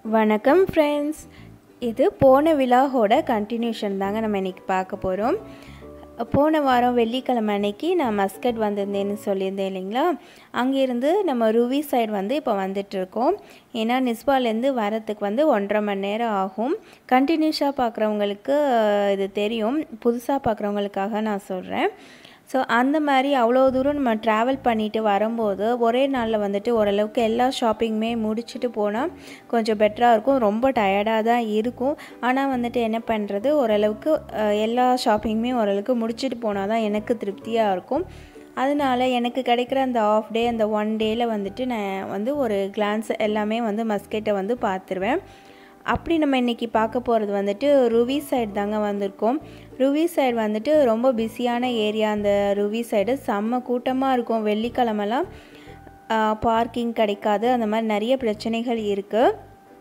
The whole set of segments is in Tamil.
வணக்கம் ஃப்ரெண்ட்ஸ் இது போன விழாவோட கண்டினியூஷன் தாங்க நம்ம இன்றைக்கி பார்க்க போகிறோம் போன வாரம் வெள்ளிக்கிழமை அன்னைக்கு நான் மஸ்கட் வந்திருந்தேன்னு சொல்லியிருந்தேன் இல்லைங்களா அங்கேருந்து நம்ம ருவி சைடு வந்து இப்போ வந்துட்டுருக்கோம் ஏன்னா நிஸ்பாலேருந்து வரத்துக்கு வந்து ஒன்றரை மணி நேரம் ஆகும் கண்டினியூஸாக பார்க்குறவங்களுக்கு இது தெரியும் புதுசாக பார்க்குறவங்களுக்காக நான் சொல்கிறேன் ஸோ அந்த மாதிரி அவ்வளோ தூரம் நம்ம ட்ராவல் பண்ணிட்டு வரும்போது ஒரே நாளில் வந்துட்டு ஓரளவுக்கு எல்லா ஷாப்பிங்குமே முடிச்சுட்டு போனால் கொஞ்சம் பெட்டராக இருக்கும் ரொம்ப டயர்டாக தான் இருக்கும் ஆனால் வந்துட்டு என்ன பண்ணுறது ஓரளவுக்கு அஹ், எல்லா ஷாப்பிங்குமே ஓரளவுக்கு முடிச்சுட்டு போனால் தான் எனக்கு திருப்தியாக இருக்கும் அதனால எனக்கு கிடைக்கிற அந்த ஆஃப் டே அந்த ஒன் டேயில் வந்துட்டு நான் வந்து ஒரு கிளான்ஸ் எல்லாமே வந்து மஸ்கெட்டை வந்து பார்த்துருவேன் அப்படி நம்ம இன்றைக்கி பார்க்க போகிறது வந்துட்டு ருவி சைடு தாங்க வந்திருக்கோம் ருவி சைடு வந்துட்டு ரொம்ப பிஸியான ஏரியா அந்த ருவி சைடு செம்ம கூட்டமாக இருக்கும் வெள்ளிக்கிழமெல்லாம் பார்க்கிங் கிடைக்காது அந்த மாதிரி நிறைய பிரச்சனைகள் இருக்குது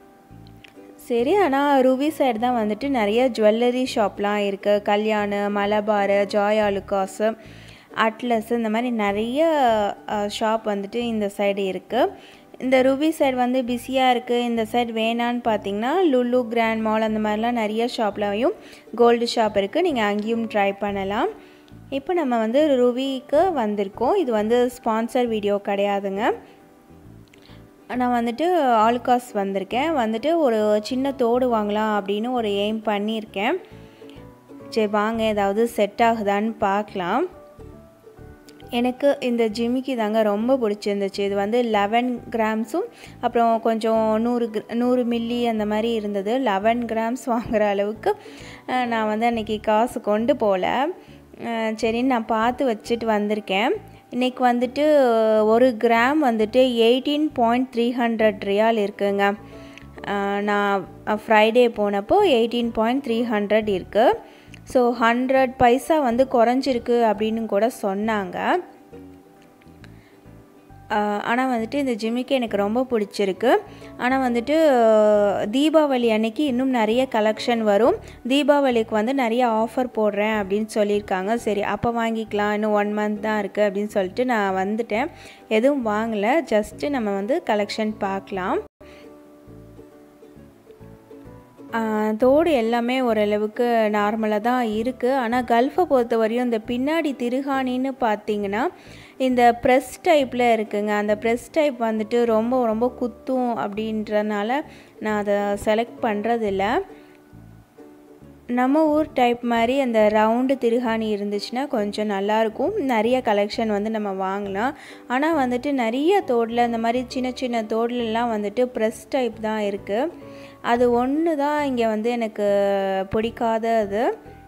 சரி ஆனால் ருவி சைடு தான் வந்துட்டு நிறைய ஜுவல்லரி ஷாப்லாம் இருக்குது கல்யாண மலபார் ஜாய் ஆலுகாஸு அட்லஸ் இந்த மாதிரி நிறைய ஷாப் வந்துட்டு இந்த சைடு இருக்குது இந்த ருபி சைடு வந்து பிஸியாக இருக்குது இந்த சைடு வேணான்னு பார்த்தீங்கன்னா லுலு கிராண்ட் மால் அந்த மாதிரிலாம் நிறைய ஷாப்லையும் கோல்டு ஷாப் இருக்குது நீங்கள் அங்கேயும் ட்ரை பண்ணலாம் இப்போ நம்ம வந்து ருவிக்கு வந்திருக்கோம் இது வந்து ஸ்பான்சர் வீடியோ கிடையாதுங்க நான் வந்துட்டு ஆல்காஸ் வந்திருக்கேன் வந்துட்டு ஒரு சின்ன தோடு வாங்கலாம் அப்படின்னு ஒரு எய்ம் பண்ணியிருக்கேன் சரி வாங்க ஏதாவது செட் ஆகுதான்னு பார்க்கலாம் எனக்கு இந்த ஜிமிக்கி தாங்க ரொம்ப பிடிச்சிருந்துச்சு இது வந்து லெவன் கிராம்ஸும் அப்புறம் கொஞ்சம் நூறு கிர- நூறு மில்லி அந்த மாதிரி இருந்தது லெவன் கிராம்ஸ் வாங்குற அளவுக்கு அஹ், நான் வந்து அன்றைக்கி காசு கொண்டு போகல அஹ், சரின்னு நான் பார்த்து வச்சுட்டு வந்திருக்கேன் இன்றைக்கி வந்துட்டு ஒரு கிராம் வந்துட்டு எயிட்டீன் பாயிண்ட் த்ரீ ஹண்ட்ரட் ரியால் இருக்குங்க அஹ், நான் ஃப்ரைடே போனப்போ எயிட்டீன் பாயிண்ட் த்ரீ ஹண்ட்ரட் இருக்குது ஸோ ஹண்ட்ரட் பைசா வந்து குறைஞ்சிருக்கு அப்படின்னு கூட சொன்னாங்க ஆனால் வந்துட்டு இந்த ஜிமிக்கு எனக்கு ரொம்ப பிடிச்சிருக்கு ஆனால் வந்துட்டு அஹ், தீபாவளி அன்னைக்கு இன்னும் நிறைய கலெக்ஷன் வரும் தீபாவளிக்கு வந்து நிறைய ஆஃபர் போடுறேன் அப்படின்னு சொல்லியிருக்காங்க சரி அப்போ வாங்கிக்கலாம் இன்னும் ஒன் மந்த் தான் இருக்குது அப்படின்னு சொல்லிட்டு நான் வந்துட்டேன் எதுவும் வாங்கலை ஜஸ்ட்டு நம்ம வந்து கலெக்ஷன் பார்க்கலாம் ஆஹ் தோடு எல்லாமே ஓரளவுக்கு நார்மலாக தான் இருக்குது ஆனால் கல்ஃபை பொறுத்த வரையும் இந்த பின்னாடி திருகாணின்னு பார்த்தீங்கன்னா இந்த ப்ரெஸ் டைப்பில் இருக்குங்க அந்த ப்ரெஸ் டைப் வந்துட்டு ரொம்ப ரொம்ப குத்தும் அப்படின்றனால நான் அதை செலக்ட் பண்ணுறதில்ல நம்ம ஊர் டைப் மாதிரி அந்த ரவுண்டு திருகாணி இருந்துச்சுன்னா கொஞ்சம் நல்லாயிருக்கும் நிறைய கலெக்ஷன் வந்து நம்ம வாங்கலாம் ஆனால் வந்துட்டு நிறைய தோடில் இந்த மாதிரி சின்ன சின்ன தோடுலலாம் வந்துட்டு ப்ரெஸ் டைப் தான் இருக்குது அது ஒன்று தான் இங்கே வந்து எனக்கு பிடிக்காதது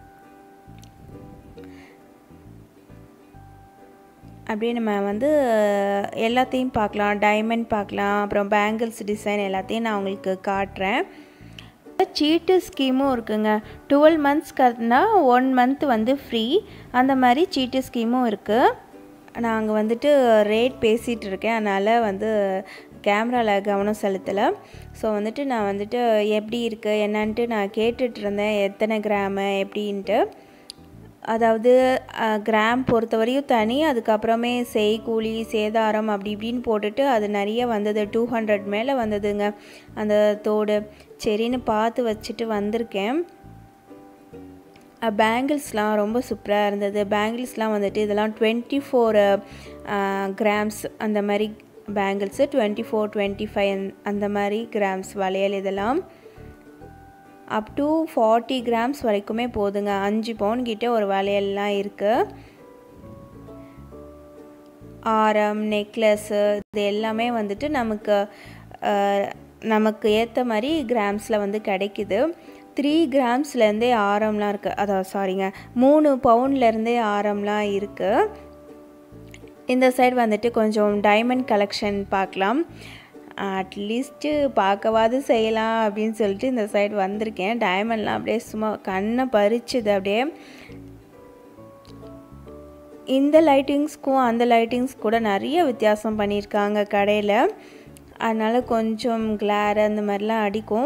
அப்படியே நம்ம வந்து எல்லாத்தையும் பார்க்கலாம் டைமண்ட் பார்க்கலாம் அப்புறம் பேங்கிள்ஸ் டிசைன் எல்லாத்தையும் நான் உங்களுக்கு காட்டுறேன் சீட்டு ஸ்கீமும் இருக்குங்க டுவெல் மந்த்ஸ் கட்டினா ஒன் மந்த் வந்து ஃப்ரீ அந்த மாதிரி சீட்டு ஸ்கீமும் இருக்குது நான் அங்கே வந்துட்டு ரேட் பேசிகிட்டு இருக்கேன் அதனால் வந்து கேமராவில் கவனம் செலுத்தலை ஸோ வந்துட்டு நான் வந்துட்டு எப்படி இருக்குது என்னன்ட்டு நான் கேட்டுட்டு இருந்தேன் எத்தனை கிராமு எப்படின்ட்டு அதாவது அஹ், கிராம் பொறுத்தவரையும் தனி அதுக்கப்புறமே செய்கூலி சேதாரம் அப்படி இப்படின்னு போட்டுட்டு அது நிறைய வந்தது டூ ஹண்ட்ரட் மேலே வந்ததுங்க அந்த தோடு சரின்னு பார்த்து வச்சுட்டு வந்திருக்கேன் பேங்கிள்ஸ்லாம் ரொம்ப சூப்பராக இருந்தது பேங்கிள்ஸ்லாம் வந்துட்டு இதெல்லாம் டுவெண்ட்டி ஃபோர் கிராம்ஸ் அந்த மாதிரி bangles twenty four twenty five அந்த மாதிரி கிராம்ஸ் வளையல் இதெல்லாம் அப் டு ஃபார்ட்டி கிராம்ஸ் வரைக்குமே போதுங்க அஞ்சு பவுன் கிட்ட ஒரு வளையல்லாம் இருக்குது ஆரம் நெக்லஸ்ஸு இது எல்லாமே வந்துட்டு நமக்கு அஹ், நமக்கு ஏற்ற மாதிரி கிராம்ஸில் வந்து கிடைக்குது த்ரீ கிராம்ஸ்லேருந்தே ஆரம்லாம் இருக்குது அதாவது சாரிங்க மூணு பவுண்ட்லேருந்தே ஆரம்லாம் இருக்குது இந்த சைடு வந்துட்டு கொஞ்சம் டைமண்ட் கலெக்ஷன் பார்க்கலாம் அட்லீஸ்ட்டு பார்க்கவாது செய்யலாம் அப்படின்னு சொல்லிட்டு இந்த சைடு வந்திருக்கேன் டைமண்ட்லாம் அப்படியே சும்மா கண்ணை பறிச்சுது அப்படியே இந்த லைட்டிங்ஸ்க்கும் அந்த லைட்டிங்ஸ் கூட நிறைய வித்தியாசம் பண்ணியிருக்காங்க கடையில் அதனால் கொஞ்சம் கிளார் அந்த மாதிரிலாம் அடிக்கும்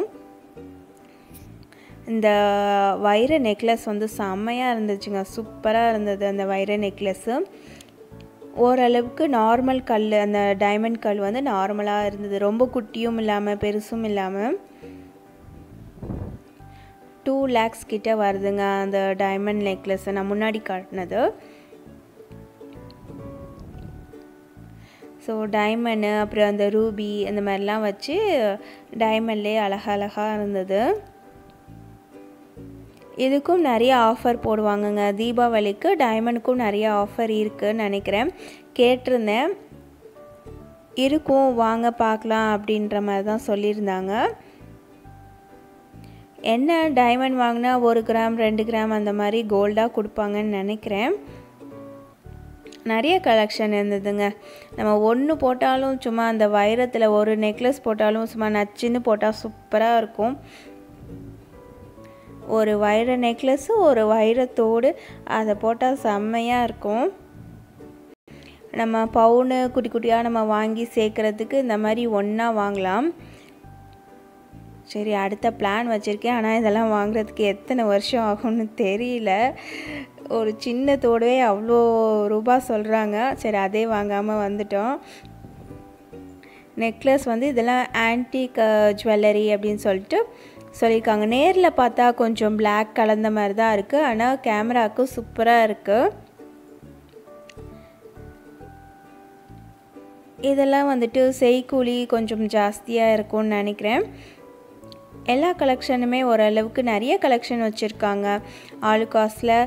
இந்த வைர நெக்லஸ் வந்து செம்மையாக இருந்துச்சுங்க சூப்பராக இருந்தது அந்த வைர நெக்லஸ்ஸு ஓரளவுக்கு நார்மல் கல் அந்த டைமண்ட் கல் வந்து நார்மலாக இருந்தது ரொம்ப குட்டியும் இல்லாமல் பெருசும் இல்லாமல் டூ லேக்ஸ் கிட்ட வருதுங்க அந்த டைமண்ட் நெக்லஸ் நான் முன்னாடி காட்டினது ஸோ டைமண்டு அப்புறம் அந்த ரூபி அந்த மாதிரிலாம் வச்சு டைமண்ட்லேயே அழகழகாக இருந்தது இதுக்கும் நிறைய ஆஃபர் போடுவாங்கங்க தீபாவளிக்கு டைமண்டுக்கும் நிறைய ஆஃபர் இருக்குன்னு நினைக்கிறேன் கேட்டிருந்தேன் இருக்கும் வாங்க பார்க்கலாம் அப்படின்ற மாதிரி தான் சொல்லியிருந்தாங்க என்ன டைமண்ட் வாங்கினா ஒரு கிராம் ரெண்டு கிராம் அந்த மாதிரி கோல்டாக கொடுப்பாங்கன்னு நினைக்கிறேன் நிறைய கலெக்ஷன் இருந்ததுங்க நம்ம ஒன்று போட்டாலும் சும்மா அந்த வைரத்தில் ஒரு நெக்லஸ் போட்டாலும் சும்மா நச்சுன்னு போட்டால் சூப்பராக இருக்கும் ஒரு வைர நெக்லஸ்ஸு ஒரு வைரத்தோடு அதை போட்டால் செம்மையாக இருக்கும் நம்ம பவுனு குட்டி குட்டியாக நம்ம வாங்கி சேர்க்குறதுக்கு இந்த மாதிரி ஒன்றா வாங்கலாம் சரி அடுத்த பிளான் வச்சுருக்கேன் ஆனால் இதெல்லாம் வாங்குறதுக்கு எத்தனை வருஷம் ஆகும்னு தெரியல ஒரு சின்ன தோடவே அவ்வளோ ரூபா சொல்கிறாங்க சரி அதே வாங்காமல் வந்துட்டோம் நெக்லஸ் வந்து இதெல்லாம் ஆன்டிக் ஜுவல்லரி அப்படின்னு சொல்லிட்டு சொல்லியிருக்காங்க நேரில் பார்த்தா கொஞ்சம் பிளாக் கலந்த மாதிரி தான் இருக்குது ஆனால் கேமராவுக்கு சூப்பராக இருக்குது இதெல்லாம் வந்துட்டு செய்கூலி கொஞ்சம் ஜாஸ்தியாக இருக்கும்னு நினைக்கிறேன் எல்லா கலெக்ஷனுமே ஓரளவுக்கு நிறைய கலெக்ஷன் வச்சுருக்காங்க ஆலுகாஸில்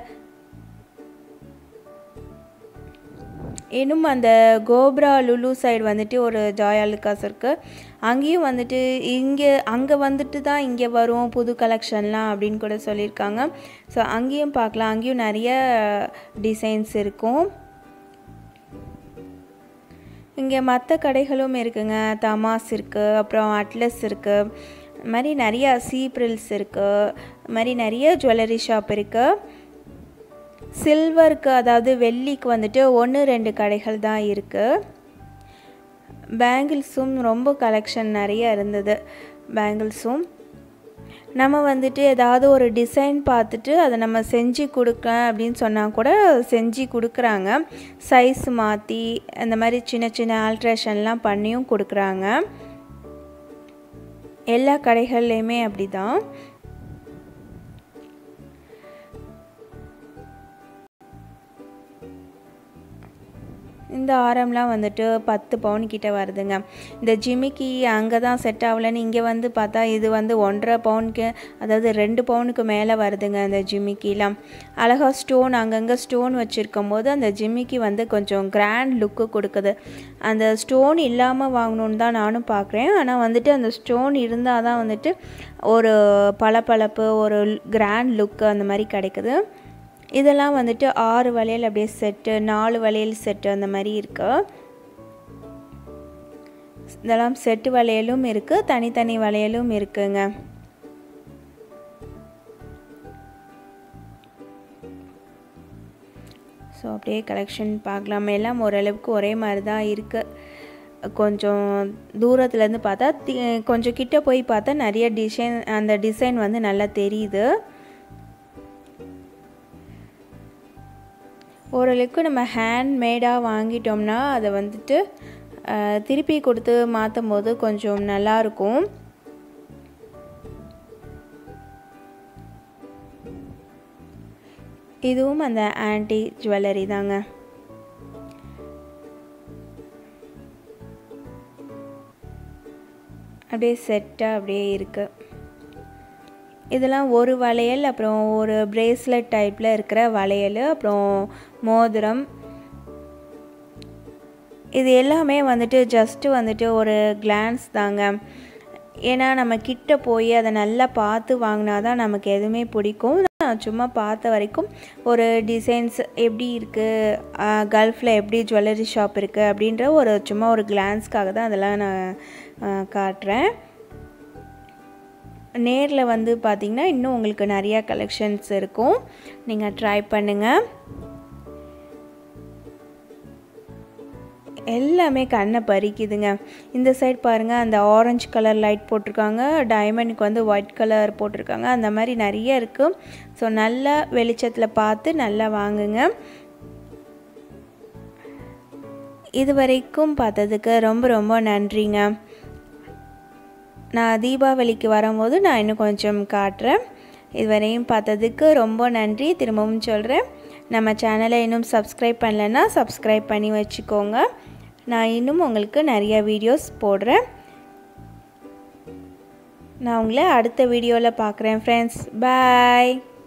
இன்னும் அந்த கோப்ரா லுலு சைடு வந்துட்டு ஒரு ஜாய் அலுகாஸ் இருக்குது அங்கேயும் வந்துட்டு இங்கே அங்கே வந்துட்டு தான் இங்கே வரும் புது கலெக்ஷன்லாம் அப்படின்னு கூட சொல்லியிருக்காங்க ஸோ அங்கேயும் பார்க்கலாம் அங்கேயும் நிறைய டிசைன்ஸ் இருக்கும் இங்கே மற்ற கடைகளும் இருக்குங்க தமாஸ் இருக்குது அப்புறம் அட்லஸ் இருக்குது இது மாதிரி நிறைய சீப்ரில்ஸ் இருக்குது இது மாதிரி நிறைய ஜுவல்லரி ஷாப் இருக்குது சில்வருக்கு அதாவது வெள்ளிக்கு வந்துட்டு ஒன்று ரெண்டு கடைகள் தான் இருக்குது பேங்கிள்ஸும் ரொம்ப கலெக்ஷன் நிறைய இருந்தது பேங்கிள்ஸும் நம்ம வந்துட்டு ஏதாவது ஒரு டிசைன் பார்த்துட்டு அதை நம்ம செஞ்சு கொடுக்க அப்படின்னு சொன்னால் கூட செஞ்சு கொடுக்குறாங்க சைஸ் மாற்றி அந்த மாதிரி சின்ன சின்ன ஆல்ட்ரேஷன்லாம் பண்ணியும் கொடுக்குறாங்க எல்லா கடைகள்லையுமே அப்படி தான் இந்த ஆரம்லாம் வந்துட்டு பத்து பவுன் கிட்ட வருதுங்க இந்த ஜிமிக்கி அங்கே தான் செட் ஆகலைன்னு இங்கே வந்து பார்த்தா இது வந்து ஒன்றரை பவுனுக்கு அதாவது ரெண்டு பவுனுக்கு மேலே வருதுங்க அந்த ஜிமிக்கிலாம் அழகாக ஸ்டோன் அங்கங்கே ஸ்டோன் வச்சுருக்கும் போது அந்த ஜிமிக்கி வந்து கொஞ்சம் கிராண்ட் லுக்கு கொடுக்குது அந்த ஸ்டோன் இல்லாமல் வாங்கணுன்னு தான் நானும் பார்க்குறேன் ஆனால் வந்துட்டு அந்த ஸ்டோன் இருந்தால் தான் வந்துட்டு ஒரு பளபளப்பு ஒரு கிராண்ட் லுக்கு அந்த மாதிரி கிடைக்குது இதெல்லாம் வந்துட்டு ஆறு வளையல் அப்படியே செட்டு நாலு வளையல் செட்டு அந்த மாதிரி இருக்கு இதெல்லாம் செட்டு வளையலும் இருக்குது தனித்தனி வளையலும் இருக்குங்க ஸோ அப்படியே கலெக்ஷன் பார்க்கலாம் எல்லாம் ஓரளவுக்கு ஒரே மாதிரி தான் இருக்குது கொஞ்சம் தூரத்துலேருந்து பார்த்தா தி- கொஞ்சம் கிட்ட போய் பார்த்தா நிறைய டிசைன் அந்த டிசைன் வந்து நல்லா தெரியுது ஓரளவுக்கு நம்ம ஹேண்ட் மேடாக வாங்கிட்டோம்னா அதை வந்துட்டு அஹ், திருப்பி கொடுத்து மாற்றும் போது கொஞ்சம் நல்லாயிருக்கும் இதுவும் அந்த ஆன்டி ஜுவல்லரி தாங்க அப்படியே செட்டாக அப்படியே இருக்குது இதெல்லாம் ஒரு வளையல் அப்புறம் ஒரு பிரேஸ்லெட் டைப்பில் இருக்கிற வளையல் அப்புறம் மோதிரம் இது எல்லாமே வந்துட்டு ஜஸ்ட்டு வந்துட்டு ஒரு கிளான்ஸ் தாங்க ஏன்னா நம்ம கிட்ட போய் அதை நல்லா பார்த்து வாங்கினா தான் நமக்கு எதுவுமே பிடிக்கும் நான் சும்மா பார்த்த வரைக்கும் ஒரு டிசைன்ஸ் எப்படி இருக்குது கல்ஃபில் எப்படி ஜுவல்லரி ஷாப் இருக்குது அப்படின்ற ஒரு சும்மா ஒரு கிளான்ஸ்க்காக தான் அதெல்லாம் நான் ஆ, காட்டுறேன் நேரில் வந்து பார்த்திங்கன்னா இன்னும் உங்களுக்கு நிறையா கலெக்ஷன்ஸ் இருக்கும் நீங்கள் ட்ரை பண்ணுங்கள் எல்லாமே கண்ணை பறிக்குதுங்க இந்த சைடு பாருங்கள் அந்த ஆரஞ்சு கலர் லைட் போட்டிருக்காங்க டைமண்டுக்கு வந்து ஒயிட் கலர் போட்டிருக்காங்க அந்த மாதிரி நிறைய இருக்குது ஸோ நல்லா வெளிச்சத்தில் பார்த்து நல்லா வாங்குங்க இது வரைக்கும் பார்த்ததுக்கு ரொம்ப ரொம்ப நன்றிங்க நான் தீபாவளிக்கு வரும்போது நான் இன்னும் கொஞ்சம் காட்டுறேன் இதுவரையும் பார்த்ததுக்கு ரொம்ப நன்றி திரும்பவும் சொல்கிறேன் நம்ம சேனலை இன்னும் சப்ஸ்கிரைப் பண்ணலைன்னா சப்ஸ்கிரைப் பண்ணி வச்சுக்கோங்க நான் இன்னும் உங்களுக்கு நிறைய வீடியோஸ் போடுறேன் நான் உங்களை அடுத்த வீடியோவில் பார்க்குறேன் ஃப்ரெண்ட்ஸ் பாய்